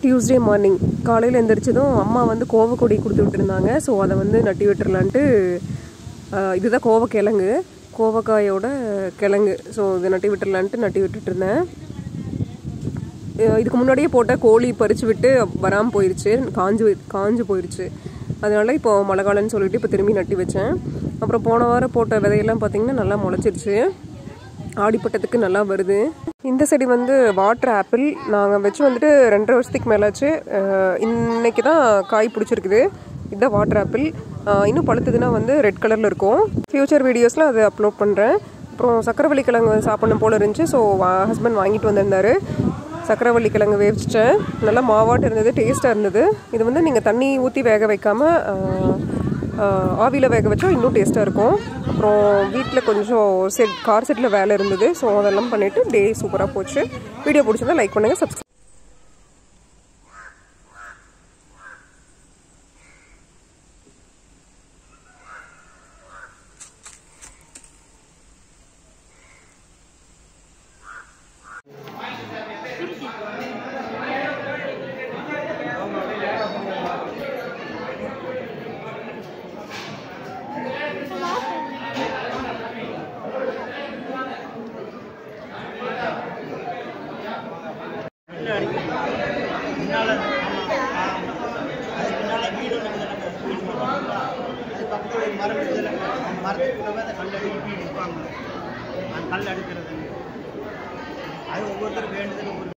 Tuesday morning காலையில் எந்திரிச்சதும் அம்மா வந்து கோவக்கொடி கொடுத்து விட்டுருந்தாங்க ஸோ அதை வந்து நட்டி விட்டுறலான்ட்டு ஆஹ், இதுதான் கோவக்கிழங்கு கோவக்காயோட கிழங்கு ஸோ இதை நட்டி விட்டுறலான்ட்டு நட்டி விட்டுட்டு இருந்தேன் அஹ் இதுக்கு முன்னாடியே போட்ட கோழி பறித்து விட்டு வராமல் போயிடுச்சு காஞ்சு காஞ்சு போயிடுச்சு அதனால இப்போ மழை காலம்னு சொல்லிட்டு இப்போ திரும்பி நட்டி வச்சேன் அப்புறம் போன வாரம் போட்ட விதையெல்லாம் பார்த்தீங்கன்னா நல்லா முளைச்சிருச்சு ஆடிப்பட்டத்துக்கு நல்லா வருது இந்த செடி வந்து வாட்டர் ஆப்பிள் நாங்கள் வச்சு வந்துட்டு ரெண்டரை வருஷத்துக்கு மேலாச்சு அஹ் இன்னைக்கு தான் காய் பிடிச்சிருக்குது இதுதான் வாட்டர் ஆப்பிள் இன்னும் பழுத்ததுன்னா வந்து ரெட் கலரில் இருக்கும் ஃப்யூச்சர் வீடியோஸில் அதை அப்லோட் பண்ணுறேன் அப்புறம் சக்கரவள்ளி கிழங்கு சாப்பிடணும் போல இருந்துச்சு ஸோ ஹஸ்பண்ட் வாங்கிட்டு வந்திருந்தாரு சக்கரவள்ளி கிழங்கு வேவிச்சிட்டேன் நல்லா மாவாட்டு இருந்தது டேஸ்ட்டாக இருந்தது இது வந்து நீங்கள் தண்ணி ஊற்றி வேக வைக்காமல் ஆவியில் வேக வச்சா இன்னும் டேஸ்ட்டாக இருக்கும் அப்புறம் வீட்டில் கொஞ்சம் செட் கார் செட்டில் வேலை இருந்தது ஸோ அதெல்லாம் பண்ணிவிட்டு டே சூப்பராக போச்சு வீடியோ பிடிச்சிருந்தா லைக் பண்ணுங்கள் சப்ஸ்கிரைப் முன்னால அதுக்கு முன்னால வீடு ஒன்று வீடு போடுவாங்க அது பக்கத்தில் ஒரு மரம் இருக்குதுல்ல அந்த மரத்துக்கு அந்த கல் அடிக்கி வீடு இருப்பாங்க அந்த கல் அடுக்கிறது அது ஒவ்வொருத்தரும் வேண்டுதல் ஒவ்வொரு